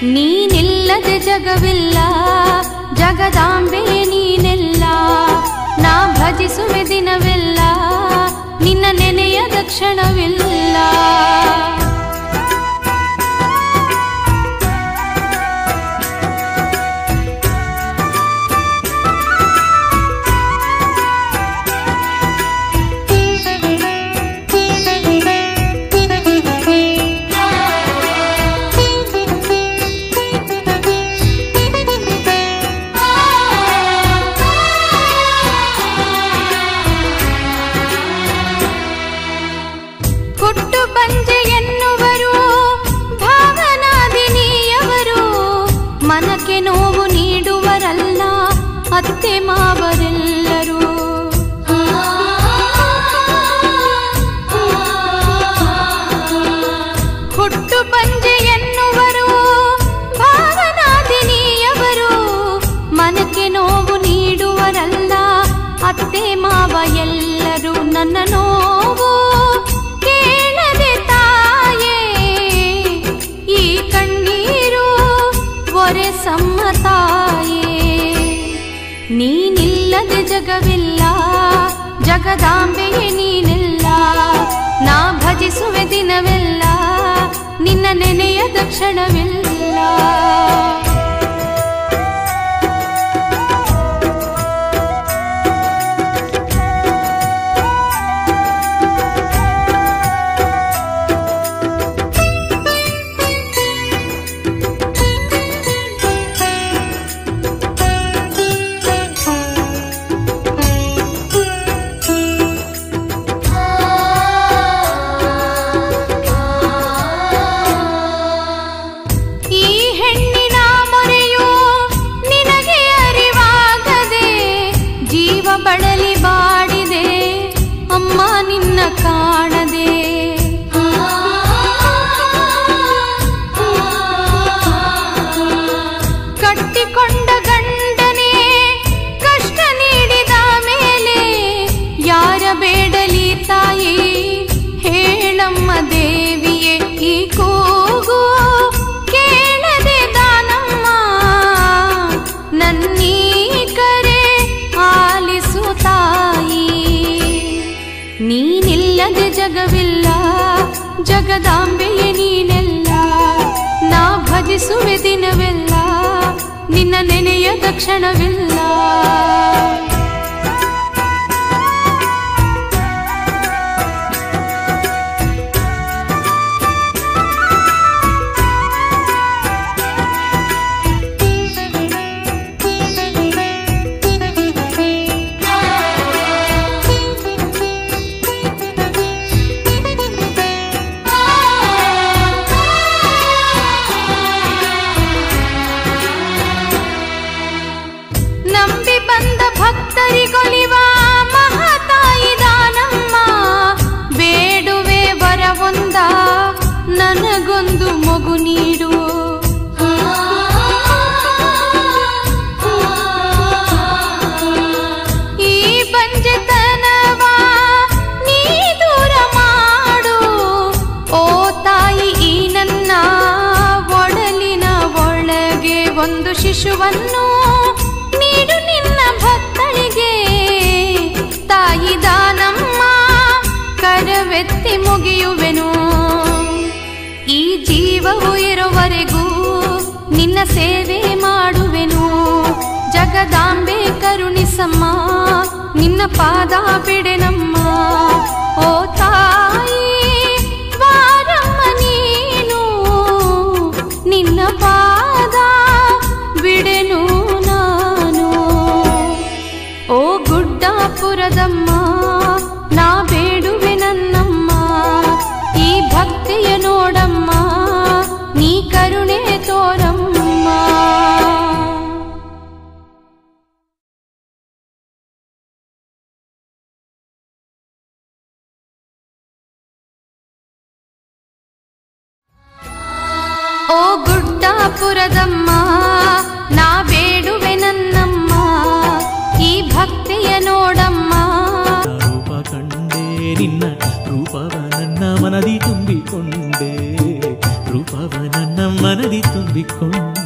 ನೀನಿಲ್ಲದೆ ಜಗವಿಲ್ಲ ಜಗದಾಂಬೆ ನೀನೆಲ್ಲ ನಾ ಭಜಿಸುವೆ ದಿನವೆಲ್ಲ ನಿನ್ನ ನೆನೆಯದ ಕ್ಷಣವಿಲ್ಲ ಹುಟ್ಟು ಬಂಜೆ ಎನ್ನುವರು ಭಾವನಾದಿನಿಯವರು ಮನಕ್ಕೆ ನೋವು ನೀಡುವರಲ್ಲ ಅತ್ತೆ ಮಾವರೆಲ್ಲರೂ ಹುಟ್ಟು ಬಂಜೆ ಎನ್ನುವರು ಭಾವನಾದಿನಿಯವರು ಮನಕ್ಕೆ ನೋವು ನೀಡುವರಲ್ಲ ಅತ್ತೆ ಮಾವ ಎಲ್ಲರೂ ನನ್ನ ನೋವು ಕೇಳದೆ ತಾಯೇ ಈ ಕಣ್ಣೀರು ಒರೆ ಸಮ್ಮತಾಯೇ ನೀನಿಲ್ಲದೆ ಜಗವಿಲ್ಲ ಜಗದಾಂಬೆಯೇ ನೀನೆಲ್ಲ ನಾ ಭಜಿಸುವೆ ದಿನವೆಲ್ಲ ನಿನ್ನ ನೆನೆಯದ ಕ್ಷಣವಿಲ್ಲ ಈ ಹೆಣ್ಣಿನ ಮೊರೆಯು ನಿನಗೆ ಅರಿವಾಗದೆ ಜೀವ ಬಳಲಿ ಬಾಡಿದೆ ಅಮ್ಮ ನಿನ್ನ ಕಾಣದೆ ಕಟ್ಟಿಕೊಂಡ ಗಂಡನೇ ಕಷ್ಟ ನೀಡಿದ ಮೇಲೆ ಯಾರ ಬೇಡಲಿ ತಾಯಿ ಹೇಳಮ್ಮ ದೇವಿಯೇ ಈ ಕೂಗು ಕೇಳದೆ ದಾನಮ್ಮ ನನ್ನೀ ಕರೆ ಆಲಿಸು ತಾಯಿ ನೀನಿಲ್ಲದೆ ಜಗವಿಲ್ಲ ಜಗದಾಂಬೆಯೇ ನೀನೆಲ್ಲ ನಾ ಭಜಿಸುವೆ ದಿನವೆಲ್ಲ ನಿನ್ನ ನೆನೆಯದ ಕ್ಷಣವಿಲ್ಲ ನಂಬಿ ಬಂದ ಭಕ್ತರಿಗೊಲಿವ ಮಹಾತಾಯಿ ದಾನಮ್ಮ ಬೇಡುವೆ ವರವೊಂದ ನನಗೊಂದು ಮಗು ನೀಡು ಈ ಬಂಜೆತನವ ನೀ ದೂರ ಮಾಡು ಓ ತಾಯಿ ಈ ನನ್ನ ಒಡಲಿನ ಒಳಗೆ ಒಂದು ಶಿಶುವನ್ನು ನೀಡು ನಿನ್ನ ಭಕ್ತಳಿಗೆ ತಾಯಿ ದಾನಮ್ಮ ಕರವೆತ್ತಿ ಮುಗಿಯುವೆನು ಈ ಜೀವವು ಇರುವರೆಗೂ ನಿನ್ನ ಸೇವೆ ಮಾಡುವೆನು ಜಗದಾಂಬೆ ಕರುಣಿಸಮ್ಮ ನಿನ್ನ ಪಾದ ಬಿಡೆನಮ್ಮ ಓ ತಾಯಿ ವಾರಮ್ಮ ನೀನು ನಿನ್ನ ಪಾದ ಬಿಡೆನು ನಾನು ಓ ಗುಡ್ಡಾಪುರದಮ್ಮ ನಾ ಬೇಡುವೆ ನನ್ನಮ್ಮ ಈ ಭಕ್ತಿಯ ನೋಡಮ್ಮ ನೀ ಕರುಣೆ ತೋರಮ್ಮ ಓ ಗುಡ್ಡಾಪುರದಮ್ಮ ನಾ ಬೇಡುವೆ ನನ್ನಮ್ಮ ಈ ಭಕ್ತಿಯ ನೋಡಮ್ಮ ರೂಪ ಕಂಡೆ ನಿನ್ನ ರೂಪವ ನನ್ನ ಮನದಿ ತುಂಬಿಕೊಂಡೆ ರೂಪವ ನನ್ನ ಮನದಿ ತುಂಬಿಕೊಂಡೆ